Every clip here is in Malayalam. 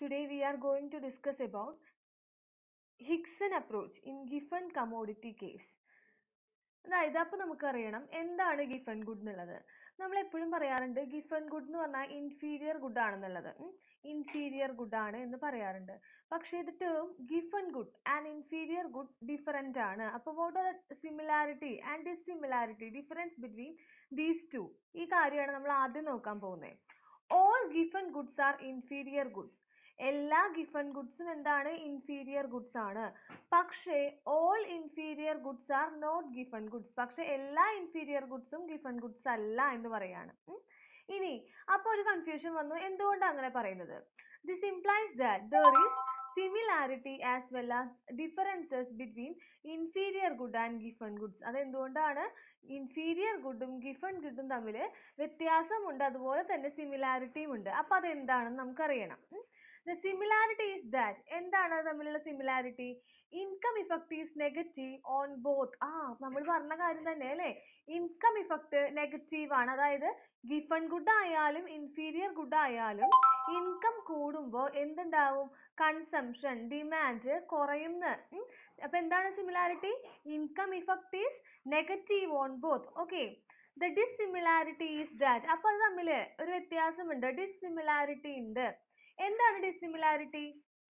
Today we are going to discuss about Hickson approach in given commodity case. അതായത് അപ്പൊ നമുക്കറിയണം എന്താണ് ഗിഫൺ ഗുഡ് എന്നുള്ളത് നമ്മൾ എപ്പോഴും പറയാറുണ്ട് ഗിഫൺ ഗുഡ് എന്ന് പറഞ്ഞാൽ ഇൻഫീരിയർ ഗുഡ് ആണെന്നുള്ളത് ഇൻഫീരിയർ ഗുഡ് ആണ് എന്ന് പറയാറുണ്ട് പക്ഷേ ഇത് term Giffen good and inferior good different ആണ് അപ്പോൾ what are similarity and dissimilarity difference between these two ഈ കാര്യമാണ് നമ്മൾ ആദ്യം നോക്കാൻ പോകുന്നത് all Giffen goods are inferior goods എല്ലാ ഗിഫൺ ഗുഡ്സും എന്താണ് ഇൻഫീരിയർ ഗുഡ്സ് ആണ് പക്ഷേ all inferior goods are not Giffen goods പക്ഷേ എല്ലാ ഇൻഫീരിയർ ഗുഡ്സും ഗിഫൺ ഗുഡ്സ് അല്ല എന്ന് പറയാണ് ഉം. ഇനി അപ്പൊ ഒരു കൺഫ്യൂഷൻ വന്നു എന്തുകൊണ്ടാണ് അങ്ങനെ പറയുന്നത് this implies that there is similarity as well as differences between inferior good and Giffen goods അതെന്തുകൊണ്ടാണ് ഇൻഫീരിയർ ഗുഡും ഗിഫൺ ഗുഡും തമ്മിൽ വ്യത്യാസമുണ്ട് അതുപോലെ തന്നെ സിമിലാരിറ്റിയും ഉണ്ട് അപ്പൊ അതെന്താണെന്ന് നമുക്കറിയണം ഉം. The similarity is that എന്താണ് അത് തമ്മിലുള്ള similarity income effect is negative on both ആ നമ്മൾ പറഞ്ഞ കാര്യം തന്നെ അല്ലേ ഇൻകം ഇഫക്റ്റ് നെഗറ്റീവ് ആണ് അതായത് ഗിഫൺ ഗുഡ് ആയാലും ഇൻഫീരിയർ ഗുഡ് ആയാലും ഇൻകം കൂടുമ്പോൾ എന്തുണ്ടാവും കൺസംഷൻ ഡിമാൻഡ് കുറയുന്ന ഉം. അപ്പൊ എന്താണ് similarity income effect is negative on both okay the dissimilarity is that അപ്പൊ അത് തമ്മിൽ ഒരു വ്യത്യാസമുണ്ട് ഡിസിമിലാരിറ്റി ഉണ്ട് എന്താണ് ഡിസിമിലാരിറ്റി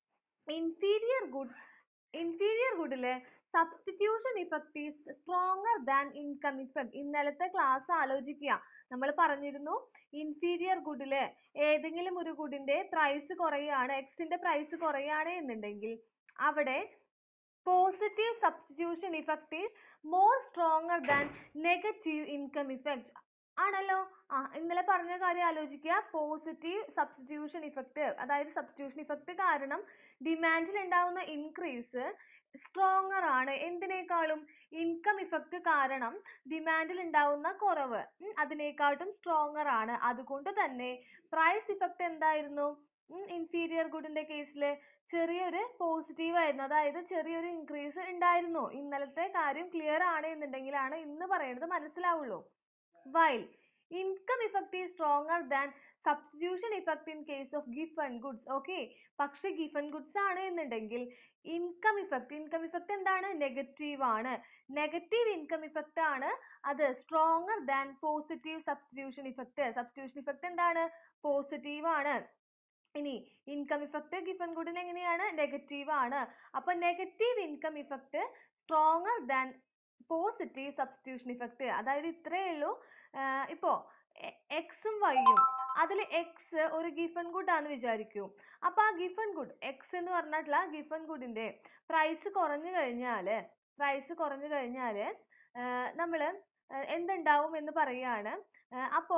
ഇൻഫീരിയർ ഗുഡ് ഇൻഫീരിയർ ഗുഡില് substitution effect is stronger than income effect ഇന്നലത്തെ ക്ലാസ് ആലോചിക്കുക നമ്മൾ പറഞ്ഞിരുന്നു ഇൻഫീരിയർ ഗുഡില് ഏതെങ്കിലും ഒരു ഗുഡിന്റെ പ്രൈസ് കുറയുകയാണ് എക്സിന്റെ പ്രൈസ് കുറയുകയാണ് എന്നുണ്ടെങ്കിൽ അവിടെ positive substitution effect is more stronger than negative income effect ആണല്ലോ ആ ഇന്നലെ പറഞ്ഞ കാര്യം ആലോചിക്കുക പോസിറ്റീവ് സബ്സ്റ്റിറ്റ്യൂഷൻ ഇഫക്റ്റ് അതായത് സബ്സ്റ്റിറ്റ്യൂഷൻ ഇഫക്റ്റ് കാരണം ഡിമാൻഡിൽ ഉണ്ടാവുന്ന ഇൻക്രീസ് സ്ട്രോങ്ങർ ആണ് എന്തിനേക്കാളും ഇൻകം ഇഫക്റ്റ് കാരണം ഡിമാൻഡിൽ ഉണ്ടാവുന്ന കുറവ് ഉം, അതിനേക്കാട്ടും സ്ട്രോങ്ങർ ആണ് അതുകൊണ്ട് തന്നെ പ്രൈസ് ഇഫക്റ്റ് എന്തായിരുന്നു ഇൻഫീരിയർ ഗുഡിന്റെ കേസിൽ ചെറിയൊരു പോസിറ്റീവ് ആയിരുന്നു അതായത് ചെറിയൊരു ഇൻക്രീസ് ഉണ്ടായിരുന്നു ഇന്നലത്തെ കാര്യം ക്ലിയർ ആണ് എന്നുണ്ടെങ്കിലാണ് ഇന്ന് പറയുന്നത് മനസ്സിലാവുള്ളൂ while income effect is stronger than substitution effect in case of given goods okay പക്ഷെ given goods ആണ് എന്നുണ്ടെങ്കിൽ income effect income effect എന്താണ് നെഗറ്റീവ് ആണ് നെഗറ്റീവ് income effect ആണ് അത് stronger than positive substitution effect substitution effect എന്താണ് പോസിറ്റീവ് ആണ് ഇനി ഇൻകം ഇഫക്റ്റ് ഗിഫൺ ഗുഡിന് എങ്ങനെയാണ് നെഗറ്റീവ് ആണ് അപ്പൊ negative income effect stronger than positive substitution effect അതായത് ഇത്രയേ ഉള്ളൂ ആഹ് ഇപ്പോ എക്സും വൈയും അതിൽ എക്സ് ഒരു ഗിഫൺ ഗുഡ് ആണെന്ന് വിചാരിക്കൂ അപ്പൊ ആ ഗിഫൺ ഗുഡ് എക്സ് എന്ന് പറഞ്ഞിട്ടുള്ള ഗിഫൺ ഗുഡിന്റെ പ്രൈസ് കുറഞ്ഞു കഴിഞ്ഞാല് പ്രൈസ് കുറഞ്ഞു കഴിഞ്ഞാല് ആഹ് നമ്മള് ആഹ് എന്തുണ്ടാവും എന്ന് പറയാണ് ആഹ് അപ്പോ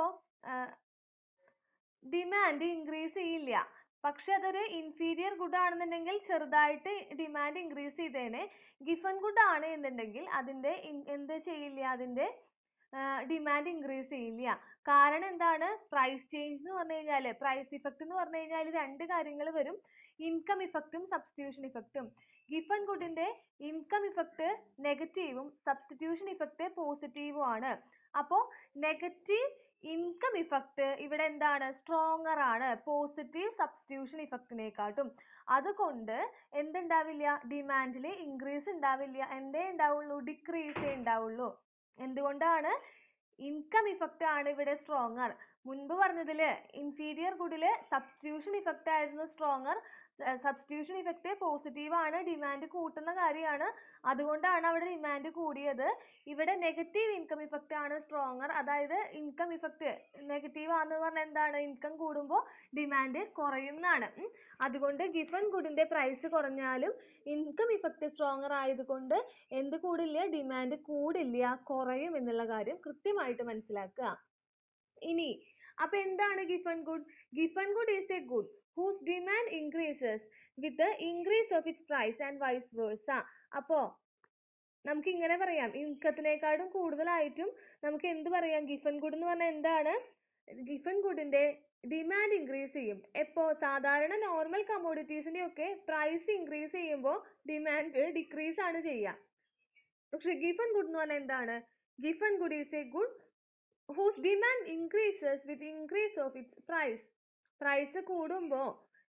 ഡിമാൻഡ് ഇൻക്രീസ് ചെയ്യില്ല പക്ഷെ അതൊരു ഇൻഫീരിയർ ഗുഡ് ആണെന്നുണ്ടെങ്കിൽ ചെറുതായിട്ട് ഡിമാൻഡ് ഇൻക്രീസ് ചെയ്തേനെ ഗിഫൺ ഗുഡ് ആണ് എന്നുണ്ടെങ്കിൽ അതിന്റെ ഇൻ- എന്ത് ചെയ്യില്ല അതിന്റെ ഡിമാൻഡ് ഇൻക്രീസ് ചെയ്യില്ല കാരണം എന്താണ് പ്രൈസ് ചേഞ്ച് എന്ന് പറഞ്ഞു കഴിഞ്ഞാല് പ്രൈസ് ഇഫക്റ്റ് എന്ന് പറഞ്ഞു കഴിഞ്ഞാൽ രണ്ട് കാര്യങ്ങൾ വരും ഇൻകം ഇഫക്റ്റും സബ്സ്റ്റിറ്റ്യൂഷൻ ഇഫക്റ്റും ഗിഫൺ ഗുഡിന്റെ ഇൻകം ഇഫക്റ്റ് നെഗറ്റീവും സബ്സ്റ്റിറ്റ്യൂഷൻ ഇഫക്റ്റ് പോസിറ്റീവും ആണ് അപ്പോ നെഗറ്റീവ് ഇൻകം ഇഫക്റ്റ് ഇവിടെ എന്താണ് സ്ട്രോങ്ങർ ആണ് പോസിറ്റീവ് സബ്സ്റ്റിറ്റ്യൂഷൻ ഇഫക്റ്റിനെക്കാട്ടും അതുകൊണ്ട് എന്തുണ്ടാവില്ല ഡിമാൻഡിൽ ഇൻക്രീസ് ഉണ്ടാവില്ല എന്തേ ഉണ്ടാവുള്ളൂ ഡിക്രീസേ ഉണ്ടാവുള്ളൂ എന്തുകൊണ്ടാണ് ഇൻകം ഇഫക്റ്റ് ആണ് ഇവിടെ സ്ട്രോങ്ങർ മുൻപ് പറഞ്ഞതില് ഇൻഫീരിയർ ഗുഡില് സബ്സ്റ്റിറ്റ്യൂഷൻ ഇഫക്റ്റ് ആയിരുന്നു സ്ട്രോങ്ങർ സബ്സ്റ്റിറ്റ്യൂഷൻ ഇഫക്റ്റ് പോസിറ്റീവ് ആണ് ഡിമാൻഡ് കൂട്ടുന്ന കാര്യമാണ് അതുകൊണ്ടാണ് അവിടെ ഡിമാൻഡ് കൂടിയത് ഇവിടെ നെഗറ്റീവ് ഇൻകം ഇഫക്റ്റ് ആണ് സ്ട്രോങ്ങർ അതായത് ഇൻകം ഇഫക്റ്റ് നെഗറ്റീവ് ആണെന്ന് പറഞ്ഞാൽ എന്താണ് ഇൻകം കൂടുമ്പോൾ ഡിമാൻഡ് കുറയുന്നതാണ് ഉം. അതുകൊണ്ട് ഗിഫൺ ഗുഡിന്റെ പ്രൈസ് കുറഞ്ഞാലും ഇൻകം ഇഫക്റ്റ് സ്ട്രോങ്ങർ ആയതുകൊണ്ട് എന്ത് കൂടില്ല ഡിമാൻഡ് കൂടില്ല കുറയും എന്നുള്ള കാര്യം കൃത്യമായിട്ട് മനസ്സിലാക്കുക ഇനി അപ്പൊ എന്താണ് Giffen good Giffen good is a good whose demand increases with increase of its price and vice versa അപ്പോ നമുക്ക് ഇങ്ങനെ പറയാം ഇൻകത്തിനേക്കാളും കൂടുതലായിട്ടും നമുക്ക് എന്ത് പറയാം ഗിഫൺ ഗുഡ് എന്ന് പറഞ്ഞാൽ എന്താണ് ഗിഫൺ ഗുഡിന്റെ ഡിമാൻഡ് ഇൻക്രീസ് ചെയ്യും എപ്പോ സാധാരണ നോർമൽ കമ്മോഡിറ്റീസിന്റെ ഒക്കെ പ്രൈസ് ഇൻക്രീസ് ചെയ്യുമ്പോൾ ഡിമാൻഡ് ഡിക്രീസ് ആണ് ചെയ്യുക പക്ഷെ ഗിഫൺ ഗുഡ് എന്ന് പറഞ്ഞാൽ എന്താണ് Giffen good is a good whose demand increases with increase of its price price കൂടുമ്പോ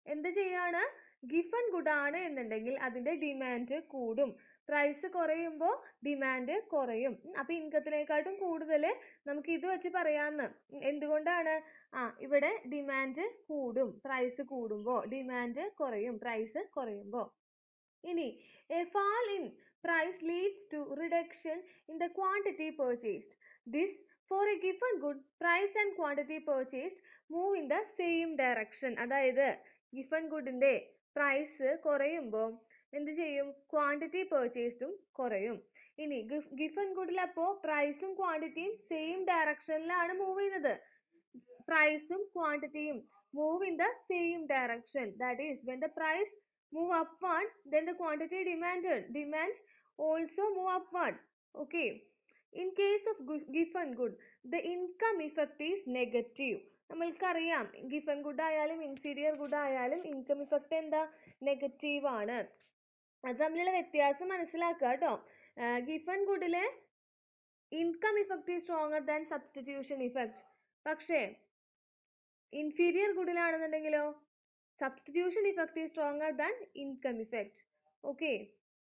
എന്ത് ചെയ്യാണ് ഗിഫൺ ഗുഡ് ആണ് എന്നുണ്ടെങ്കിൽ അതിന്റെ ഡിമാൻഡ് കൂടും പ്രൈസ് കുറയുമ്പോൾ ഡിമാൻഡ് കുറയും ഉം, അപ്പൊ ഇൻകത്തിനെക്കാട്ടും കൂടുതൽ നമുക്ക് ഇത് വെച്ച് പറയാന്ന് ഉം, എന്തുകൊണ്ടാണ് ആ ഇവിടെ ഡിമാൻഡ് കൂടും പ്രൈസ് കൂടുമ്പോൾ ഡിമാൻഡ് കുറയും പ്രൈസ് കുറയുമ്പോൾ ഇനി a fall in price leads to reduction in the quantity purchased this for a given good price and quantity purchased move in the same direction അതായത് given ഗുഡിന്റെ പ്രൈസ് കുറയുമ്പോൾ എന്ത് ചെയ്യും ക്വാണ്ടിറ്റി purchased കുറയും ഇനി given ഗുഡിൽ അപ്പോ പ്രൈസും ക്വാണ്ടിറ്റിയും സെയിം ഡയറക്ഷനിലാണ് മൂവ് ചെയ്യുന്നത് പ്രൈസും ക്വാണ്ടിറ്റിയും move in the same direction that is when the price move upward then the quantity demanded demand also move upward okay in case of gu- given good the income effect is negative നമ്മൾക്കറിയാം given good ആയാലും inferior good ആയാലും income effect എന്താ നെഗറ്റീവ് ആണ് അത് തമ്മിലുള്ള വ്യത്യാസം മനസ്സിലാക്കുക കേട്ടോ given goodലെ income effect is stronger than substitution effect പക്ഷേ inferior goodലാണെന്നുണ്ടെങ്കിലോ substitution effect is stronger than income effect okay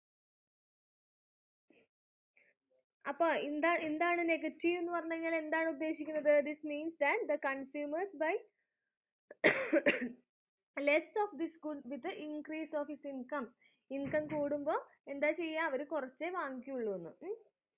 അപ്പൊ എന്താ എന്താണ് നെഗറ്റീവ് എന്ന് പറഞ്ഞു കഴിഞ്ഞാൽ എന്താണ് ഉദ്ദേശിക്കുന്നത് this means that the consumers buy less of this good with increase of his income income കൂടുമ്പോൾ എന്താ ചെയ്യുക അവർ കുറച്ചേ വാങ്ങിക്കുള്ളൂ എന്ന് ഉം.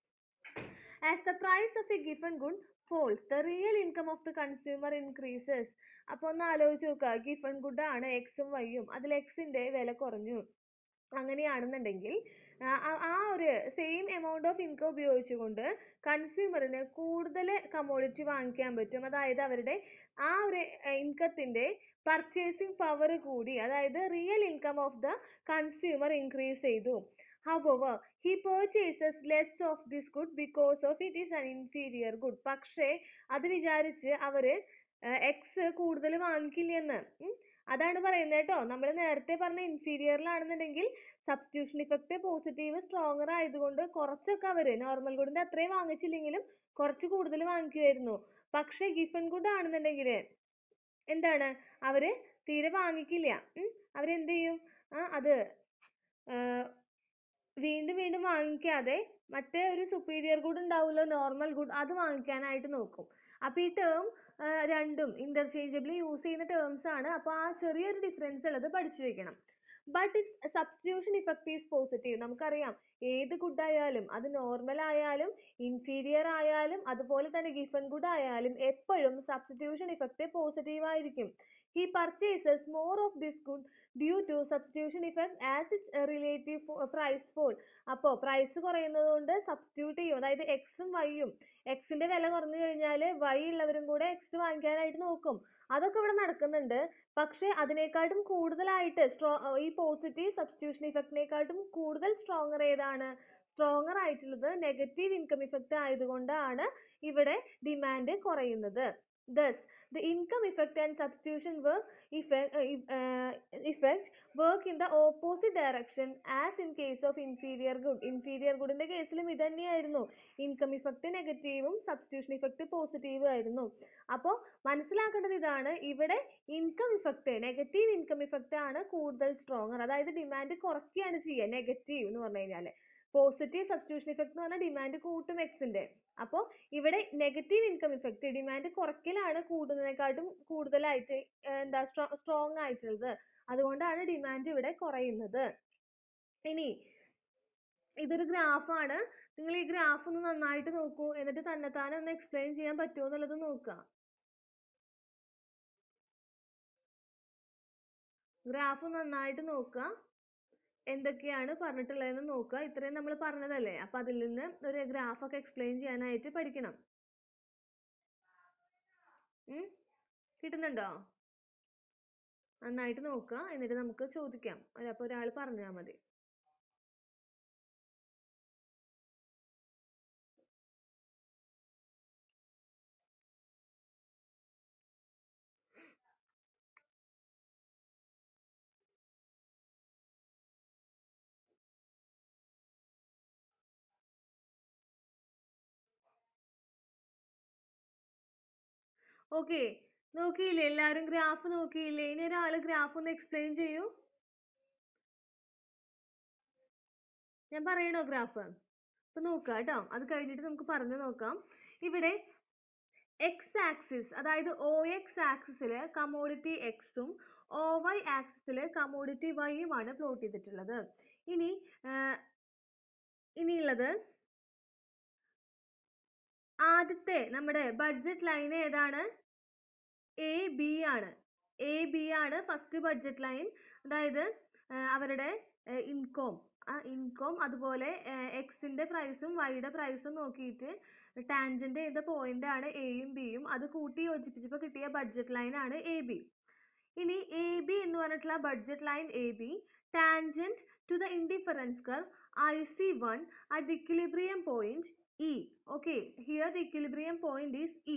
As the price of a given good falls, the real income of the consumer increases. അപ്പൊ ഒന്ന് ആലോചിച്ച് നോക്കുക given good ആണ് x ഉം y ഉം അതിൽ x ന്റെ വില കുറഞ്ഞു അങ്ങനെയാണെന്നുണ്ടെങ്കിൽ ആ ആ- ആ ഒരു സെയിം എമൗണ്ട് ഓഫ് ഇൻകം ഉപയോഗിച്ചുകൊണ്ട് കൺസ്യൂമറിന് കൂടുതൽ കമ്മോഡിറ്റി വാങ്ങിക്കാൻ പറ്റും അതായത് അവരുടെ ആ ഒരു ഇൻകത്തിന്റെ പർച്ചേസിംഗ് പവർ കൂടി അതായത് real income of the consumer increase ചെയ്തു However, he purchases less of this good because of it is an inferior good. പക്ഷേ അത് വിചാരിച്ച് അവര് എക്സ് കൂടുതൽ വാങ്ങിക്കില്ലെന്ന് ഉം. അതാണ് പറയുന്നത് കേട്ടോ നമ്മൾ നേരത്തെ പറഞ്ഞ ഇൻഫീരിയറിലാണെന്നുണ്ടെങ്കിൽ സബ്സ്റ്റിറ്റ്യൂഷൻ ഇഫക്റ്റ് പോസിറ്റീവ് സ്ട്രോങ്ങർ ആയതുകൊണ്ട് കുറച്ചൊക്കെ അവര് നോർമൽ ഗുഡിന്റെ അത്രയും വാങ്ങിച്ചില്ലെങ്കിലും കുറച്ച് കൂടുതൽ വാങ്ങിക്കുമായിരുന്നു പക്ഷേ ഗിഫൻ ഗുഡ് ആണെന്നുണ്ടെങ്കിൽ എന്താണ് അവര് തീരെ വാങ്ങിക്കില്ല ഉം. അവരെന്ത് ചെയ്യും ആ അത് ആഹ് വീണ്ടും വീണ്ടും വാങ്ങിക്കാതെ മറ്റേ ഒരു superior good ഉണ്ടാവുമല്ലോ normal good അത് വാങ്ങിക്കാനായിട്ട് നോക്കും അപ്പൊ ഈ term ആഹ് രണ്ടും interchangeably use ചെയ്യുന്ന terms ആണ് അപ്പൊ ആ ചെറിയൊരു difference ഉള്ളത് പഠിച്ചു വെക്കണം but its substitution effect is positive നമുക്കറിയാം ഏത് good ആയാലും അത് normal ആയാലും inferior ആയാലും അതുപോലെ തന്നെ given good ആയാലും എപ്പോഴും substitution effect positive ആയിരിക്കും he purchases more of this good due to substitution effect as its a relative fo- price fall അപ്പോ പ്രൈസ് കുറയുന്നത് കൊണ്ട് സബ്സ്റ്റിറ്റ്യൂട്ട് ചെയ്യും അതായത് എക്സും വൈയും എക്സിന്റെ വില കുറഞ്ഞു കഴിഞ്ഞാൽ വൈ ഉള്ളവരും കൂടെ എക്സ് വാങ്ങിക്കാനായിട്ട് നോക്കും അതൊക്കെ ഇവിടെ നടക്കുന്നുണ്ട് പക്ഷെ അതിനെക്കാട്ടും കൂടുതലായിട്ട് സ്ട്രോ ഈ പോസിറ്റീവ് സബ്സ്റ്റിറ്റ്യൂഷൻ ഇഫക്റ്റിനെക്കാട്ടും കൂടുതൽ സ്ട്രോങ്ങർ ഏതാണ് സ്ട്രോങ്ങർ ആയിട്ടുള്ളത് നെഗറ്റീവ് ഇൻകം ഇഫക്റ്റ് ആയതുകൊണ്ടാണ് ഇവിടെ ഡിമാൻഡ് കുറയുന്നത് thus the income effect and substitution work effect, uh, if- uh, effect work in the opposite direction as in case of inferior good inferior good ന്റെ കേസിലും ഇത് തന്നെയായിരുന്നു income effect നെഗറ്റീവും substitution effect പോസിറ്റീവും ആയിരുന്നു അപ്പോ മനസ്സിലാക്കേണ്ടത് ഇതാണ് ഇവിടെ income effect negative income effect ആണ് കൂടുതൽ stronger അതായത് ഡിമാൻഡ് കുറയ്ക്കുകയാണ് ചെയ്യുക നെഗറ്റീവ് എന്ന് പറഞ്ഞു കഴിഞ്ഞാൽ പോസിറ്റീവ് സബ്സ്റ്റിറ്റ്യൂഷൻ ഇഫക്റ്റ് എന്ന് പറഞ്ഞാൽ ഡിമാൻഡ് കൂട്ടും എക്സിന്റെ അപ്പോ ഇവിടെ നെഗറ്റീവ് ഇൻകം ഇഫക്റ്റ് ഡിമാൻഡ് കുറയ്ക്കലാണ് കൂടുന്നതിനെക്കാട്ടും കൂടുതലായിട്ട് ഏർ എന്താ സ്ട്രോങ് ആയിട്ടുള്ളത് അതുകൊണ്ടാണ് ഡിമാൻഡ് ഇവിടെ കുറയുന്നത് ഇനി ഇതൊരു ഗ്രാഫ് ആണ് നിങ്ങൾ ഈ ഗ്രാഫ് ഒന്ന് നന്നായിട്ട് നോക്കൂ എന്നിട്ട് തന്നെത്താനെ ഒന്ന് എക്സ്പ്ലെയിൻ ചെയ്യാൻ പറ്റുമോ എന്നുള്ളത് നോക്കുക ഗ്രാഫ് നന്നായിട്ട് നോക്കുക എന്തൊക്കെയാണ് പറഞ്ഞിട്ടുള്ളതെന്ന് നോക്കുക ഇത്രയും നമ്മൾ പറഞ്ഞതല്ലേ അപ്പൊ അതിൽ നിന്ന് ഒരു ഗ്രാഫ് ഒക്കെ എക്സ്പ്ലെയിൻ ചെയ്യാനായിട്ട് പഠിക്കണം ഉം കിട്ടുന്നുണ്ടോ നന്നായിട്ട് നോക്കുക എന്നിട്ട് നമുക്ക് ചോദിക്കാം അല്ല അപ്പൊ ഒരാൾ പറഞ്ഞാൽ മതി okay നോക്കിയില്ലേ എല്ലാവരും ഗ്രാഫ് നോക്കിയില്ലേ ഇനി ഒരാൾ ഗ്രാഫ് ഒന്ന് എക്സ്പ്ലെയിൻ ചെയ്യൂ ഞാൻ പറയണോ ഗ്രാഫ് അപ്പൊ നോക്കാം കേട്ടോ അത് കഴിഞ്ഞിട്ട് നമുക്ക് പറഞ്ഞു നോക്കാം ഇവിടെ എക്സ് ആക്സിസ് അതായത് ഒ എക്സ് ആക്സിസിൽ കമോഡിറ്റി എക്സും ഒ വൈ ആക്സിസിൽ കമോഡിറ്റി വൈയുമാണ് പ്ലോട്ട് ചെയ്തിട്ടുള്ളത് ഇനി ആഹ് ഇനിയുള്ളത് ആദ്യത്തെ നമ്മുടെ ബഡ്ജറ്റ് ലൈൻ ഏതാണ് എ ബി ആണ് എ ബി ആണ് ഫസ്റ്റ് ബഡ്ജറ്റ് ലൈൻ അതായത് ആഹ് അവരുടെ ഇൻകോം ആ ഇൻകോം അതുപോലെ എക്സിന്റെ പ്രൈസും വൈയുടെ പ്രൈസും നോക്കിയിട്ട് ടാൻജന്റ് ചെയ്ത പോയിന്റ് ആണ് എയും ബിയും അത് കൂട്ടി യോജിപ്പിച്ചപ്പോൾ കിട്ടിയ ബഡ്ജറ്റ് ലൈൻ ആണ് എ ബി ഇനി എ ബി എന്ന് പറഞ്ഞിട്ടുള്ള budget line A B tangent to the indifference curve I C one at the equilibrium point E okay here the equilibrium point is E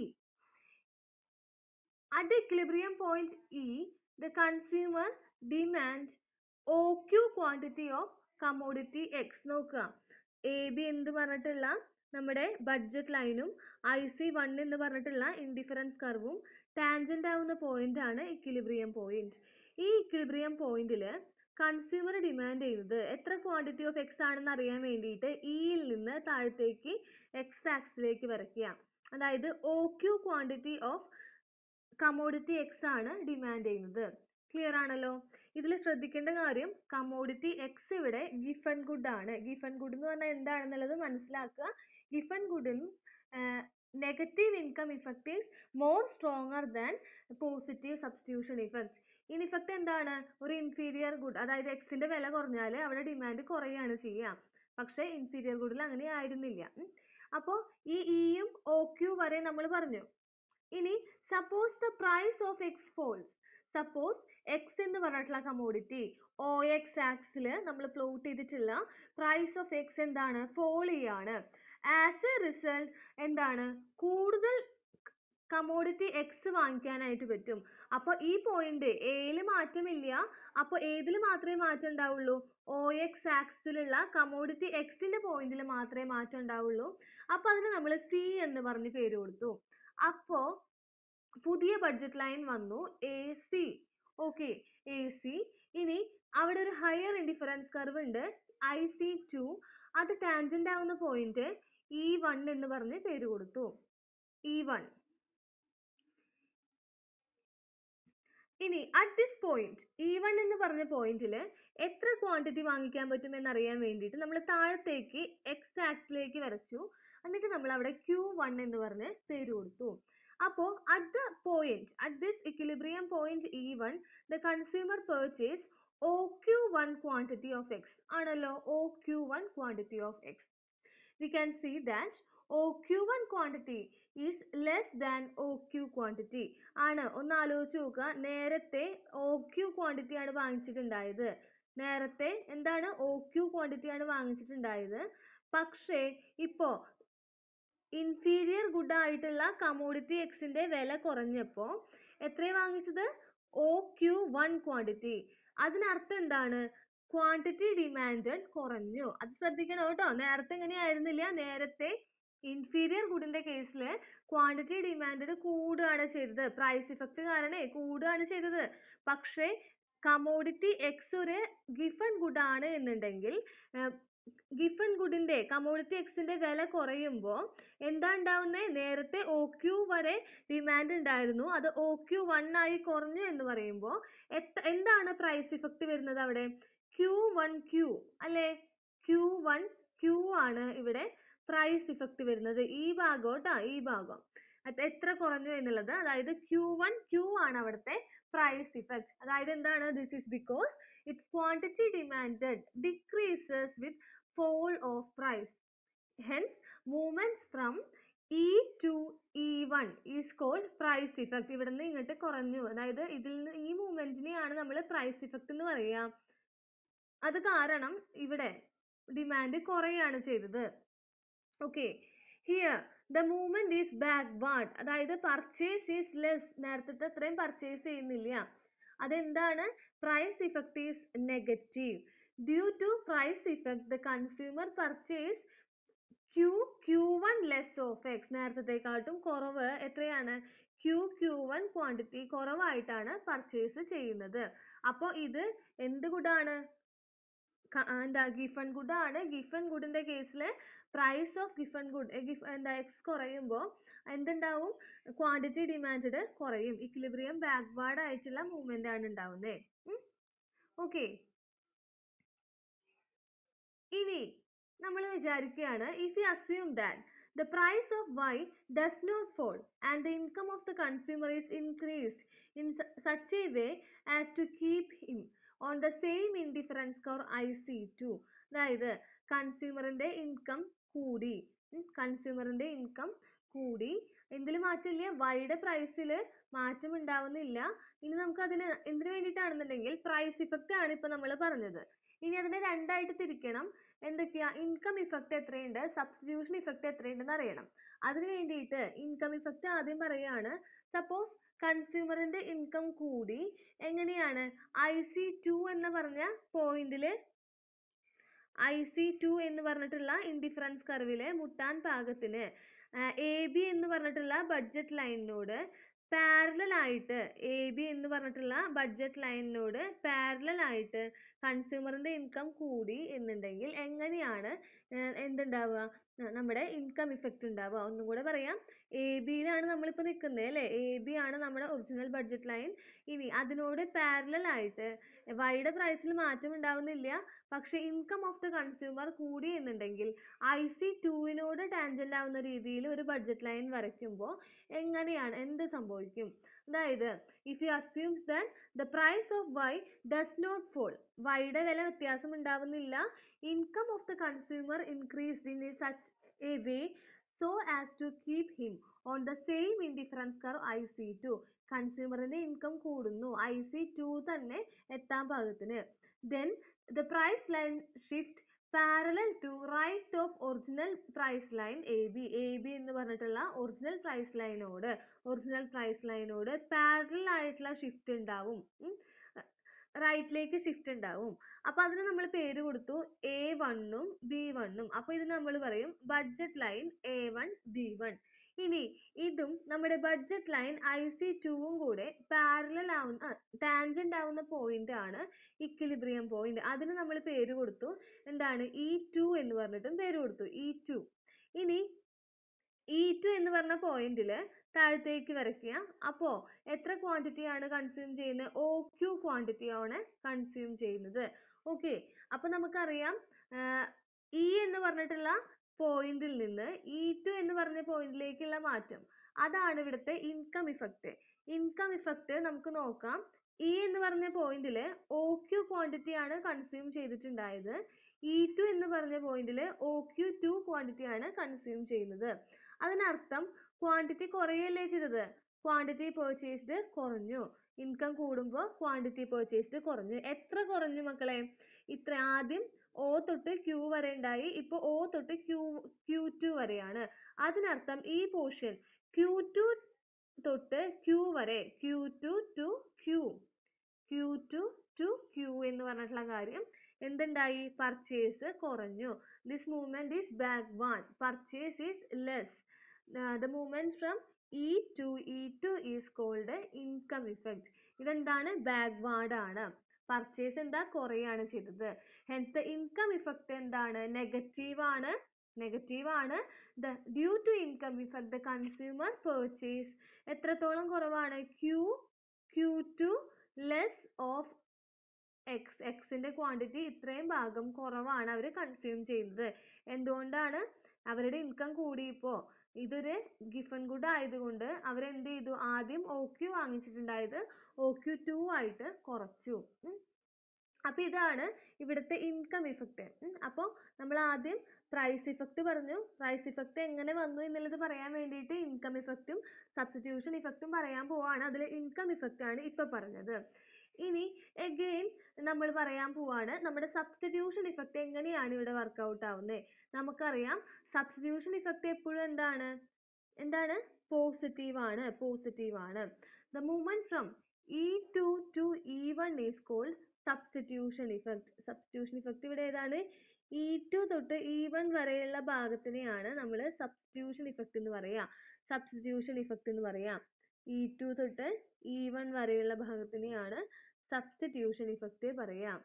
At the equilibrium point E, the consumer demand OQ quantity of commodity X. നോക്കുക എ ബി എന്ന് പറഞ്ഞിട്ടുള്ള നമ്മുടെ ബഡ്ജറ്റ് ലൈനും ഐ സി വൺ എന്ന് പറഞ്ഞിട്ടുള്ള ഇൻഡിഫറൻസ് കർവും ടാൻജന്റ് ആവുന്ന പോയിന്റ് ആണ് ഇക്വിലിബ്രിയം പോയിന്റ് ഈ ഇക്വിലിബ്രിയം പോയിന്റിൽ കൺസ്യൂമർ ഡിമാൻഡ് ചെയ്യുന്നത് എത്ര ക്വാണ്ടിറ്റി ഓഫ് എക്സ് ആണെന്ന് അറിയാൻ വേണ്ടിയിട്ട് ഇയിൽ നിന്ന് താഴത്തേക്ക് എക്സ് ആക്സിലേക്ക് വരയ്ക്കുക അതായത് O Q quantity of commodity X ആണ് ഡിമാൻഡ് ചെയ്യുന്നത് ക്ലിയർ ആണല്ലോ ഇതിൽ ശ്രദ്ധിക്കേണ്ട കാര്യം കമോഡിറ്റി എക്സ് ഇവിടെ ഗിഫൺ ഗുഡ് ആണ് ഗിഫൺ ഗുഡ് എന്ന് പറഞ്ഞാൽ എന്താണെന്നുള്ളത് മനസ്സിലാക്കുക ഗിഫൺ ഗുഡിൽ negative income effect is more stronger than positive substitution effect in effect എന്താണ് ഒരു ഇൻഫീരിയർ ഗുഡ് അതായത് എക്സിന്റെ വില കുറഞ്ഞാൽ അവിടെ ഡിമാൻഡ് കുറയാണ് ചെയ്യുക പക്ഷേ ഇൻഫീരിയർ ഗുഡിൽ അങ്ങനെ ആയിരുന്നില്ല ഉം. അപ്പോ ഈ ഇയും ഒ ക്യു വരെ നമ്മൾ പറഞ്ഞു ഇനി suppose the price of X falls suppose X എന്ന് പറഞ്ഞിട്ടുള്ള കമോഡിറ്റി ഒ എക്സ് ആക്സിൽ നമ്മൾ പ്ലോട്ട് ചെയ്തിട്ടുള്ള പ്രൈസ് ഓഫ് എക്സ് എന്താണ് ഫോൾ ചെയ്യാണ് ആസ് എ റിസൾട്ട് എന്താണ് കൂടുതൽ കമോഡിറ്റി എക്സ് വാങ്ങിക്കാനായിട്ട് പറ്റും അപ്പൊ ഈ പോയിന്റ് എയിൽ മാറ്റമില്ല അപ്പൊ ഏതിൽ മാത്രമേ മാറ്റം ഉണ്ടാവുള്ളൂ ഒ എക്സ് ആക്സിലുള്ള കമോഡിറ്റി എക്സിന്റെ പോയിന്റിൽ മാത്രമേ മാറ്റം ഉണ്ടാവുള്ളൂ അപ്പൊ അതിന് നമ്മൾ സി എന്ന് പറഞ്ഞ് പേര് കൊടുത്തു അപ്പോ പുതിയ ബഡ്ജറ്റ് ലൈൻ വന്നു A C okay A C ഇനി അവിടെ ഒരു ഹയർ ഇൻഡിഫറൻസ് കർവ് ഉണ്ട് ഐ സി ടു അത് ടാൻജന്റ് ആവുന്ന പോയിന്റ് ഇ വൺ എന്ന് പറഞ്ഞ് പേര് കൊടുത്തു ഇ വൺ ഇനി at this point E one എന്ന് പറഞ്ഞ പോയിന്റിൽ എത്ര ക്വാണ്ടിറ്റി വാങ്ങിക്കാൻ പറ്റും എന്നറിയാൻ വേണ്ടിയിട്ട് നമ്മൾ താഴത്തേക്ക് എക്സ് ആക്സിലേക്ക് വരച്ചു എന്നിട്ട് നമ്മൾ അവിടെ ക്യൂ വൺ എന്ന് പറഞ്ഞ് പേര് കൊടുത്തു അപ്പോൾ at the point at this equilibrium point E one the consumer purchase O Q one quantity of X ആണല്ലോ O Q one quantity of X we can see that OQ1 quantity is less than OQ quantity ആണ് ഒന്ന് ആലോചിച്ച് നോക്കുക നേരത്തെ OQ quantity ആണ് വാങ്ങിച്ചിട്ടുണ്ടായത് നേരത്തെ എന്താണ് OQ quantity ആണ് വാങ്ങിച്ചിട്ടുണ്ടായത് പക്ഷേ ഇപ്പോ ഇൻഫീരിയർ ഗുഡ് ആയിട്ടുള്ള കമോഡിറ്റി എക്സിന്റെ വില കുറഞ്ഞപ്പോ എത്രയാ വാങ്ങിച്ചത് ഒ ക്യു വൺ ക്വാണ്ടിറ്റി അതിനർത്ഥം എന്താണ് ക്വാണ്ടിറ്റി ഡിമാൻഡഡ് കുറഞ്ഞു അത് ശ്രദ്ധിക്കണം കേട്ടോ നേരത്തെ ഇങ്ങനെയായിരുന്നില്ല നേരത്തെ ഇൻഫീരിയർ ഗുഡിന്റെ കേസിൽ ക്വാണ്ടിറ്റി ഡിമാൻഡഡ് കൂടുകയാണ് ചെയ്തത് പ്രൈസ് ഇഫക്റ്റ് കാരണേ കൂടുകയാണ് ചെയ്തത് പക്ഷേ കമോഡിറ്റി എക്സ് ഒരു ഗിഫൺ ഗുഡ് ആണ് എന്നുണ്ടെങ്കിൽ ഗിഫൺ ഗുഡിന്റെ കമോഡിറ്റി എക്സിന്റെ വില കുറയുമ്പോൾ എന്താ ഉണ്ടാവുന്നത് നേരത്തെ ഒ ക്യു വരെ ഡിമാൻഡ് ഉണ്ടായിരുന്നു അത് ഒ ക്യു വൺ ആയി കുറഞ്ഞു എന്ന് പറയുമ്പോൾ എത്ര എന്താണ് പ്രൈസ് ഇഫക്റ്റ് വരുന്നത് അവിടെ ക്യൂ വൺ ക്യൂ അല്ലേ ക്യൂ വൺ ക്യൂ ആണ് ഇവിടെ പ്രൈസ് ഇഫക്റ്റ് വരുന്നത് ഈ ഭാഗം കേട്ടോ ഈ ഭാഗം അത് എത്ര കുറഞ്ഞു എന്നുള്ളത് അതായത് ക്യൂ വൺ ക്യൂ ആണ് അവിടുത്തെ പ്രൈസ് ഇഫക്റ്റ് അതായത് എന്താണ് this is because its quantity demanded decreases with fall of price. Hence, movements from E to E1 is called price effect. ഇവിടെ നിന്ന് ഇങ്ങോട്ട് കുറഞ്ഞു അതായത് ഇതിൽ നിന്ന് ഈ മൂവ്മെന്റിനെയാണ് നമ്മൾ പ്രൈസ് ഇഫക്റ്റ് എന്ന് പറയുക അത് കാരണം ഇവിടെ ഡിമാൻഡ് കുറയാണ് ചെയ്തത് okay here the movement is backward അതായത് പർച്ചേസ് ഈസ് ലെസ് നേരത്തെ അത്രയും പർച്ചേസ് ചെയ്യുന്നില്ല അതെന്താണ് price effect is negative due to price effect the consumer purchase Q Q one less of X നേരത്തേക്കാട്ടും കുറവ് എത്രയാണ് ക്യൂ ക്യൂ വൺ ക്വാണ്ടിറ്റി കുറവായിട്ടാണ് പർച്ചേസ് ചെയ്യുന്നത് അപ്പോൾ ഇത് എന്ത് ഗുഡാണ് എന്താ ഗിഫൺ ഗുഡ് ആണ് ഗിഫൺ ഗുഡിന്റെ കേസിൽ പ്രൈസ് ഓഫ് ഗിഫൺ ഗുഡ് എന്താ എക്സ് കുറയുമ്പോൾ എന്തുണ്ടാവും ക്വാണ്ടിറ്റി ഡിമാൻഡ് കുറയും ഇക്വിലിബ്രിയം ബാക്ക്വേർഡ് ആയിട്ടുള്ള മൂവ്മെന്റ് ആണ് ഉണ്ടാവുന്നത് ഓക്കെ ഇനി നമ്മൾ വിചാരിക്കുകയാണ് if you assume that the price of Y does not fall and the income of the consumer is increased in su- such a way as to keep him on the same indifference score IC2 അതായത് കൺസ്യൂമറിന്റെ ഇൻകം കൂടി കൺസ്യൂമറിന്റെ ഇൻകം കൂടി എന്തിൽ മാറ്റമില്ല വൈയുടെ പ്രൈസിൽ മാറ്റം ഉണ്ടാവുന്നില്ല ഇനി നമുക്ക് അതിന് എന്തിനു വേണ്ടിയിട്ടാണെന്നുണ്ടെങ്കിൽ പ്രൈസ് ഇഫക്റ്റ് ആണ് ഇപ്പൊ നമ്മൾ പറഞ്ഞത് ഇനി അതിനെ രണ്ടായിട്ട് തിരിക്കണം എന്തൊക്കെയാ ഇൻകം ഇഫക്റ്റ് എത്രയുണ്ട് സബ്സ്റ്റിറ്റ്യൂഷൻ ഇഫക്റ്റ് എത്രയുണ്ടെന്ന് അറിയണം അതിന് വേണ്ടിയിട്ട് ഇൻകം ഇഫക്റ്റ് ആദ്യം പറയാണ് സപ്പോസ് കൺസ്യൂമറിന്റെ ഇൻകം കൂടി എങ്ങനെയാണ് ഐ സി ടു എന്ന് പറഞ്ഞ പോയിന്റില് ഐ സി ടു എന്ന് പറഞ്ഞിട്ടുള്ള ഇൻഡിഫറൻസ് കർവില് മുട്ടാൻ പാകത്തിന് എ ബി എന്ന് പറഞ്ഞിട്ടുള്ള ബഡ്ജറ്റ് ലൈനിനോട് പാരലൽ ആയിട്ട് എ ബി എന്ന് പറഞ്ഞിട്ടുള്ള ബഡ്ജറ്റ് ലൈനിനോട് പാരലൽ ആയിട്ട് കൺസ്യൂമറിന്റെ ഇൻകം കൂടി എന്നുണ്ടെങ്കിൽ എങ്ങനെയാണ് എന്തുണ്ടാവുക നമ്മുടെ ഇൻകം ഇഫക്റ്റ് ഉണ്ടാവുക ഒന്നും കൂടെ പറയാം എ ബിയിലാണ് നമ്മളിപ്പോൾ നിൽക്കുന്നത് അല്ലേ എ ബി ആണ് നമ്മുടെ ഒറിജിനൽ ബഡ്ജറ്റ് ലൈൻ ഇനി അതിനോട് പാരലൽ ആയിട്ട് വൈയുടെ പ്രൈസിൽ മാറ്റം ഉണ്ടാവുന്നില്ല പക്ഷെ ഇൻകം ഓഫ് ദ കൺസ്യൂമർ കൂടി എന്നുണ്ടെങ്കിൽ ഐ സി ടുവിനോട് ടാൻജന്റ് ആവുന്ന രീതിയിൽ ഒരു ബഡ്ജറ്റ് ലൈൻ വരയ്ക്കുമ്പോൾ എങ്ങനെയാണ് എന്ത് സംഭവിക്കും അതായത് if you assumes that the price of Y does not fall വൈയുടെ വില വ്യത്യാസം ഉണ്ടാവുന്നില്ല income of the consumer increased in such a way so as to keep him on the same indifference curve I C two കൺസ്യൂമറിന്റെ ഇൻകം കൂടുന്നു ഐ സി ടു തന്നെ എത്താൻ പാകത്തിന് then the price line shift parallel to right of original price line A B A B എന്ന് പറഞ്ഞിട്ടുള്ള ഒറിജിനൽ പ്രൈസ് ലൈനോട് ഒറിജിനൽ പ്രൈസ് ലൈനോട് പാരലൽ ആയിട്ടുള്ള ഷിഫ്റ്റ് ഉണ്ടാവും റൈറ്റിലേക്ക് ഷിഫ്റ്റ് ഉണ്ടാവും അപ്പൊ അതിന് നമ്മൾ പേര് കൊടുത്തു എ വണ്ണും ബി വണ്ണും അപ്പൊ ഇത് നമ്മൾ പറയും budget line A one B one ഇനി ഇതും നമ്മുടെ ബഡ്ജറ്റ് ലൈൻ ഐ സി ടുവും കൂടെ പാരലൽ ആവുന്ന ടാൻജന്റ് ആവുന്ന പോയിന്റ് ആണ് ഇക്വിലിബ്രിയം പോയിന്റ് അതിന് നമ്മൾ പേര് കൊടുത്തു എന്താണ് ഇ ടു എന്ന് പറഞ്ഞിട്ടും പേര് കൊടുത്തു ഇ ടു ഇനി ഇ ടു എന്ന് പറഞ്ഞ പോയിന്റിൽ താഴത്തേക്ക് വരയ്ക്കുക അപ്പോ എത്ര ക്വാണ്ടിറ്റി ആണ് കൺസ്യൂം ചെയ്യുന്നത് ഒ ക്യു ക്വാണ്ടിറ്റി ആണ് കൺസ്യൂം ചെയ്യുന്നത് ഓക്കെ അപ്പൊ നമുക്കറിയാം ഇ എന്ന് പറഞ്ഞിട്ടുള്ള പോയിന്റിൽ നിന്ന് ഇ ടു എന്ന് പറഞ്ഞ പോയിന്റിലേക്കുള്ള മാറ്റം അതാണ് ഇവിടുത്തെ ഇൻകം ഇഫക്റ്റ് ഇൻകം ഇഫക്റ്റ് നമുക്ക് നോക്കാം ഇ എന്ന് പറഞ്ഞ പോയിന്റിൽ ഒ ക്യു ക്വാണ്ടിറ്റി ആണ് കൺസ്യൂം ചെയ്തിട്ടുണ്ടായത് ഇ ടു എന്ന് പറഞ്ഞ പോയിന്റിൽ ഒ ക്യു ടു ക്വാണ്ടിറ്റി ആണ് കൺസ്യൂം ചെയ്യുന്നത് അതിനർത്ഥം ക്വാണ്ടിറ്റി കുറയല്ലേ ചെയ്തത് ക്വാണ്ടിറ്റി പർച്ചേസ്ഡ് കുറഞ്ഞു ഇൻകം കൂടുമ്പോൾ ക്വാണ്ടിറ്റി പർച്ചേസ്ഡ് കുറഞ്ഞു എത്ര കുറഞ്ഞു മക്കളെ ഇത്ര ആദ്യം ഒ തൊട്ട് ക്യൂ വരെ ഉണ്ടായി ഇപ്പൊ ഒ തൊട്ട് ക്യൂ ക്യൂ ടു വരെയാണ് അതിനർത്ഥം ഈ പോർഷൻ ക്യൂ ടു തൊട്ട് ക്യൂ വരെ Q two to Q Q two to Q എന്ന് പറഞ്ഞിട്ടുള്ള കാര്യം എന്തുണ്ടായി പർച്ചേസ് കുറഞ്ഞു this movement is back one purchase is less the movement from E two E two is called income effect ഇതെന്താണ് ബാക്ക്വാർഡ് ആണ് പർച്ചേസ് എന്താ കുറയാണ് ചെയ്തത് ഹെൻസ് ദ ഇൻകം ഇഫക്റ്റ് എന്താണ് നെഗറ്റീവ് ആണ് നെഗറ്റീവ് ആണ് the due to income effect the consumer purchase എത്രത്തോളം കുറവാണ് Q Q two less of X എക്സിന്റെ ക്വാണ്ടിറ്റി ഇത്രയും ഭാഗം കുറവാണ് അവർ കൺസ്യൂം ചെയ്യുന്നത് എന്തുകൊണ്ടാണ് അവരുടെ ഇൻകം കൂടിയപ്പോ ഇതൊരു ഗിഫൺ ഗുഡ് ആയതുകൊണ്ട് അവരെന്ത് ചെയ്തു ആദ്യം ഒ ക്യു വാങ്ങിച്ചിട്ടുണ്ടായത് ഒ ക്യു ടു ആയിട്ട് കുറച്ചു ഉം. അപ്പൊ ഇതാണ് ഇവിടുത്തെ ഇൻകം ഇഫക്റ്റ് അപ്പോൾ നമ്മൾ ആദ്യം പ്രൈസ് ഇഫക്റ്റ് പറഞ്ഞു പ്രൈസ് ഇഫക്റ്റ് എങ്ങനെ വന്നു എന്നുള്ളത് പറയാൻ വേണ്ടിയിട്ട് ഇൻകം ഇഫക്റ്റും സബ്സ്റ്റിറ്റ്യൂഷൻ ഇഫക്റ്റും പറയാൻ പോവാണ് അതിൽ ഇൻകം ഇഫക്റ്റ് ആണ് ഇപ്പൊ പറഞ്ഞത് ഇനി എഗെയിൻ നമ്മൾ പറയാൻ പോവാണ് നമ്മുടെ സബ്സ്റ്റിറ്റ്യൂഷൻ ഇഫക്റ്റ് എങ്ങനെയാണ് ഇവിടെ വർക്കൗട്ട് ആവുന്നത് നമുക്കറിയാം സബ്സ്റ്റിറ്റ്യൂഷൻ ഇഫക്റ്റ് എപ്പോഴും എന്താണ് എന്താണ് പോസിറ്റീവ് ആണ് പോസിറ്റീവ് ആണ് the movement from E two to E one is called substitution effect substitution effect ഇവിടെ ഏതാണ് ഇ ടു തൊട്ട് ഇ വൺ വരെയുള്ള ഭാഗത്തിനെയാണ് നമ്മൾ സബ്സ്റ്റിറ്റ്യൂഷൻ ഇഫക്റ്റ് എന്ന് പറയാ സബ്സ്റ്റിറ്റ്യൂഷൻ ഇഫക്റ്റ് എന്ന് പറയാ ഇ ടു തൊട്ട് ഇ വൺ വരെയുള്ള ഭാഗത്തിനെയാണ് സബ്സ്റ്റിറ്റ്യൂഷൻ ഇഫക്റ്റ് പറയാം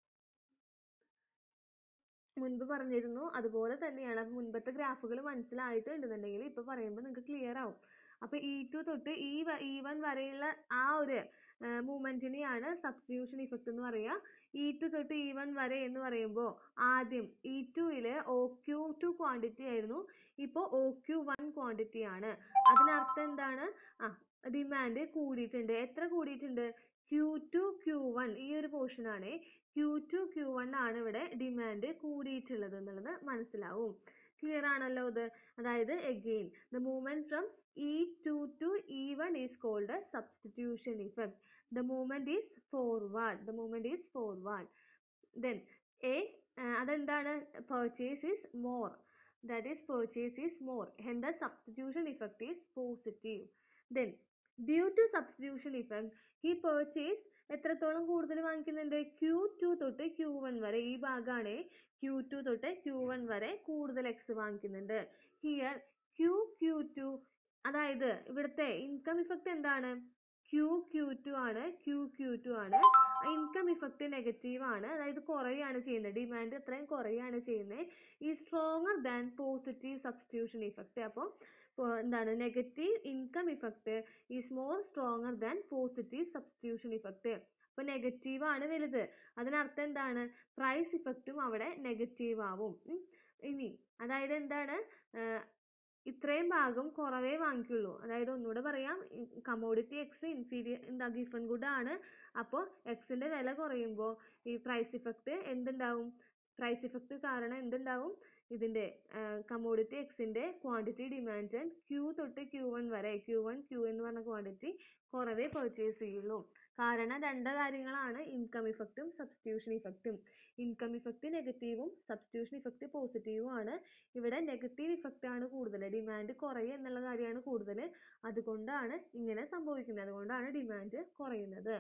മുൻപ് പറഞ്ഞിരുന്നു അതുപോലെ തന്നെയാണ് അപ്പൊ മുൻപത്തെ ഗ്രാഫുകൾ മനസ്സിലായിട്ടുണ്ടെന്നുണ്ടെങ്കിൽ ഇപ്പൊ പറയുമ്പോൾ നിങ്ങൾക്ക് ക്ലിയർ ആവും അപ്പൊ ഇ ടു തൊട്ട് ഇ ഇ വൺ വരെയുള്ള ആ ഒരു മൂവ്മെന്റിനെയാണ് സബ്സ്റ്റിറ്റ്യൂഷൻ ഇഫക്റ്റ് എന്ന് പറയുക ഇ ടു തൊട്ട് ഇ വൺ വരെ എന്ന് പറയുമ്പോൾ ആദ്യം ഇ ടുവില് ഒ ക്യു ടു ക്വാണ്ടിറ്റി ആയിരുന്നു ഇപ്പോൾ ഒ ക്യു വൺ ക്വാണ്ടിറ്റി ആണ് അതിനർത്ഥം എന്താണ് ആ ഡിമാൻഡ് കൂടിയിട്ടുണ്ട് എത്ര കൂടിയിട്ടുണ്ട് ക്യു ടു ക്യു വൺ ഈ ഒരു പോർഷൻ ആണ് ക്യു ടു ക്യു വൺ ആണ് ഇവിടെ ഡിമാൻഡ് കൂടിയിട്ടുള്ളത് എന്നുള്ളത് മനസ്സിലാവും ക്ലിയർ ആണല്ലോ ഇത് അതായത് again the movement from E2 to E1 is called a substitution effect the movement is forward the movement is forward then A uh, അതെന്താണ് purchase is more that is purchase is more hence the substitution effect is positive then due to substitution effect he purchased എത്രത്തോളം കൂടുതൽ വാങ്ങിക്കുന്നുണ്ട് ക്യൂ ടു തൊട്ട് ക്യൂ വൺ വരെ ഈ ഭാഗമാണ് ക്യൂ ടു തൊട്ട് ക്യൂ വൺ വരെ കൂടുതൽ എക്സ് വാങ്ങിക്കുന്നുണ്ട് ഹിയർ ക്യൂ ക്യൂ ടു അതായത് ഇവിടുത്തെ ഇൻകം ഇഫക്റ്റ് എന്താണ് ക്യൂ ക്യൂ ടു ആണ് ക്യൂ ക്യൂ ടു ആണ് ഇൻകം ഇഫക്റ്റ് നെഗറ്റീവ് ആണ് അതായത് കുറയാണ് ചെയ്യുന്നത് ഡിമാൻഡ് അത്രയും കുറയാണ് ചെയ്യുന്നത് ഈ stronger than positive substitution effect അപ്പോൾ എന്താണ് negative income effect is more stronger than positive substitution effect അപ്പോൾ നെഗറ്റീവ് ആണ് വലുത് അതിനർത്ഥം എന്താണ് പ്രൈസ് ഇഫക്റ്റും അവിടെ നെഗറ്റീവ് ആവും ഉം. ഇനി അതായത് എന്താണ് ആഹ് ഇത്രയും ഭാഗം കുറവേ വാങ്ങിക്കുള്ളൂ അതായത് ഒന്നുകൂടെ പറയാം കമോഡിറ്റി എക്സ് ഇൻഫീരിയർ എന്താ ഗിഫൺ ഗുഡ് ആണ് അപ്പോൾ എക്സിന്റെ വില കുറയുമ്പോൾ ഈ പ്രൈസ് ഇഫക്റ്റ് എന്തുണ്ടാവും പ്രൈസ് ഇഫക്റ്റ് കാരണം എന്തുണ്ടാവും ഇതിന്റെ കമോഡിറ്റി എക്സിന്റെ ക്വാണ്ടിറ്റി ഡിമാൻഡ് ക്യൂ തൊട്ട് ക്യൂ വൺ വരെ ക്യൂ വൺ ക്യൂ എന്ന് പറഞ്ഞ ക്വാണ്ടിറ്റി കുറവേ പർച്ചേസ് ചെയ്യുള്ളൂ കാരണം രണ്ട് കാര്യങ്ങളാണ് ഇൻകം ഇഫക്റ്റും സബ്സ്റ്റിറ്റ്യൂഷൻ ഇഫക്റ്റും ഇൻകം ഇഫക്റ്റ് നെഗറ്റീവും സബ്സ്റ്റിറ്റ്യൂഷൻ ഇഫക്റ്റ് പോസിറ്റീവും ആണ് ഇവിടെ നെഗറ്റീവ് ഇഫക്റ്റ് ആണ് കൂടുതൽ ഡിമാൻഡ് കുറയുക എന്നുള്ള കാര്യമാണ് കൂടുതൽ അതുകൊണ്ടാണ് ഇങ്ങനെ സംഭവിക്കുന്നത് അതുകൊണ്ടാണ് ഡിമാൻഡ് കുറയുന്നത്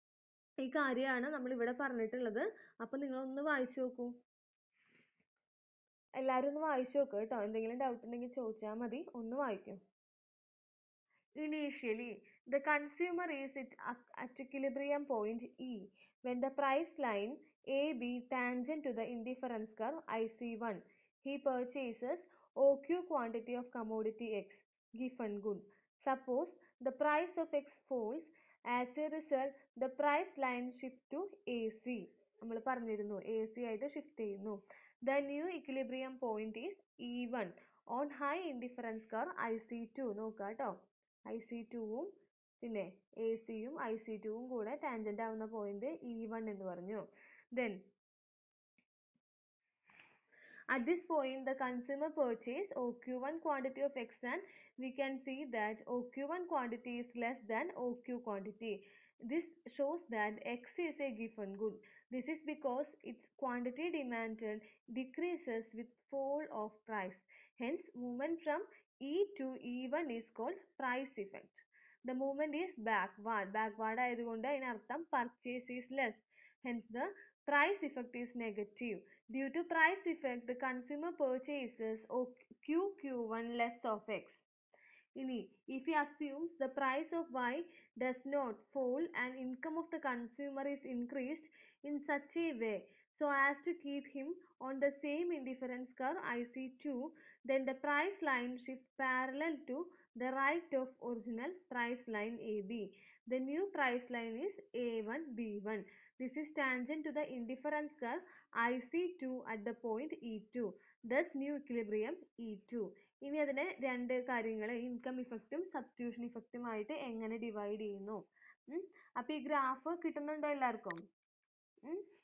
ഈ കാര്യമാണ് നമ്മൾ ഇവിടെ പറഞ്ഞിട്ടുള്ളത് അപ്പൊ നിങ്ങൾ ഒന്ന് വായിച്ചു നോക്കൂ എല്ലാവരും ഒന്ന് വായിച്ചു നോക്ക് കേട്ടോ എന്തെങ്കിലും ഡൗട്ട് ഉണ്ടെങ്കിൽ ചോദിച്ചാൽ മതി ഒന്ന് വായിക്കൂ Initially, the consumer is at, at equilibrium point E when the price line AB tangent to the indifference curve IC1. He purchases OQ quantity of commodity X, given good. Suppose the price of X falls. As a result, the price line shift to AC. നമ്മൾ പറഞ്ഞിരുന്നു എ സി ആയിട്ട് ഷിഫ്റ്റ് ചെയ്യുന്നു the new equilibrium point is E one on high indifference curve I C two നോക്കുക കേട്ടോ ഐ സി ടുവും പിന്നെ എ സിയും ഐ സി ടുവും കൂടെ ടാൻജന്റ് ആവുന്ന പോയിന്റ് ഇ വൺ എന്ന് പറഞ്ഞു then At this point, the consumer purchase OQ1 quantity of X and we can see that OQ1 quantity is less than OQ quantity. This shows that X is a given good. This is because its quantity demanded decreases with fall of price. Hence, movement from E to E1 is called price effect. The movement is backward. Backward ആയതുകൊണ്ട് അതിനർത്ഥം purchase is less. Hence, the price effect is negative. Due to price effect, the consumer purchases QQ1 less of X. ഇനി if he assumes the price of Y does not fall and income of the consumer is increased in such a way so as to keep him on the same indifference curve IC2, then the price line shifts parallel to the right of original price line AB. The new price line is A1, B1. This is tangent to the indifference curve IC2 at the point E2. Thus new equilibrium E2. ഇനി അതിനെ രണ്ട് കാര്യങ്ങൾ ഇൻകം ഇഫക്റ്റും സബ്സ്റ്റിറ്റ്യൂഷൻ ഇഫക്റ്റും ആയിട്ട് എങ്ങനെ ഡിവൈഡ് ചെയ്യുന്നു ഉം. അപ്പൊ ഈ ഗ്രാഫ് കിട്ടുന്നുണ്ടോ എല്ലാവർക്കും ഉം